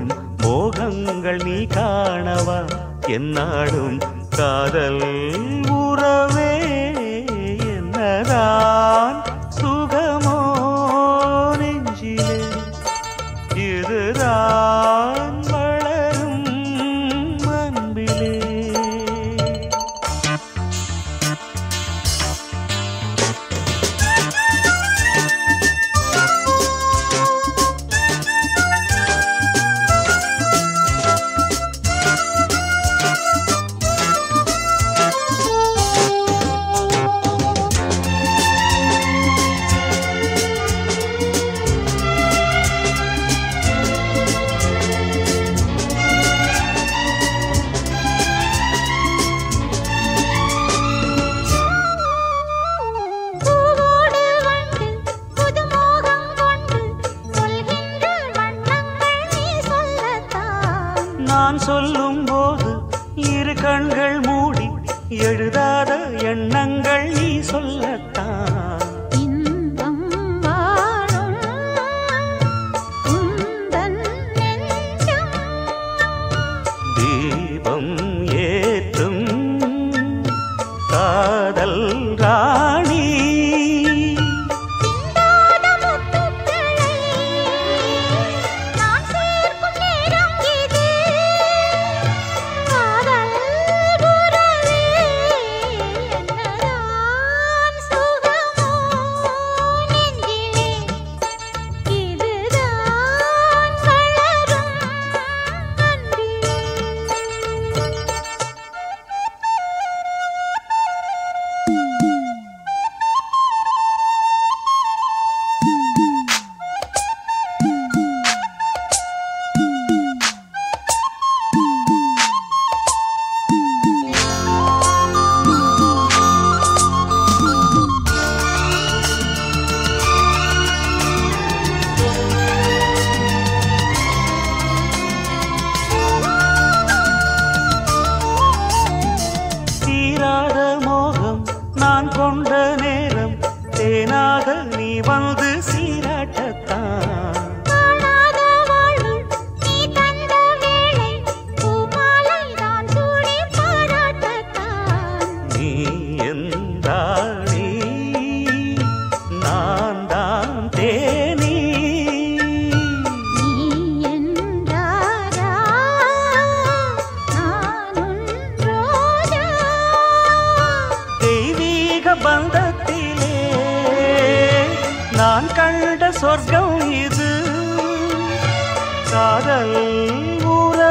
தரும் மோகங்கள் நீ காணவா என்னாடும் காதல் உறவே என்னதான் சுகமோ நெஞ்சிலே இதுதான் வளரும் அன்பிலே பூவோடு வந்து புதுமோகம் கொண்டு சொல்கின்ற வண்ணங்கள் நீ சொல்லத்தான் நான் சொல்லும் போது இரு கண்கள் மூடி எழுதாத எண்ணங்கள் நீ சொல்லத்தான் இன்பம் வாழும் உந்தன் நெஞ்சம் தீபம் ஏற்றும் காதல் ராணி சிந்தாத முத்துக்களை நான் சேர்க்கும் நேரம் இது காதல் உறவே என்னதான் சுகமோ நெஞ்சிலே இதுதான் வளரும் அன்பிலே தீராத மோகம் நான் கொண்ட நேரம் தேனாக நீ வந்து சீராட்டத்தான் காணாத வாழ்வு நீ தந்த வேளை பூமாலை தான் சூடி பாராட்டத்தான் நீ எந்தாளி நான் தான் தேனி நீ என்றாரா நான் உன் ரோஜா தெய்வீக பந்தத்திலே நான் கண்ட சொர்க்கம் இது காதல் உற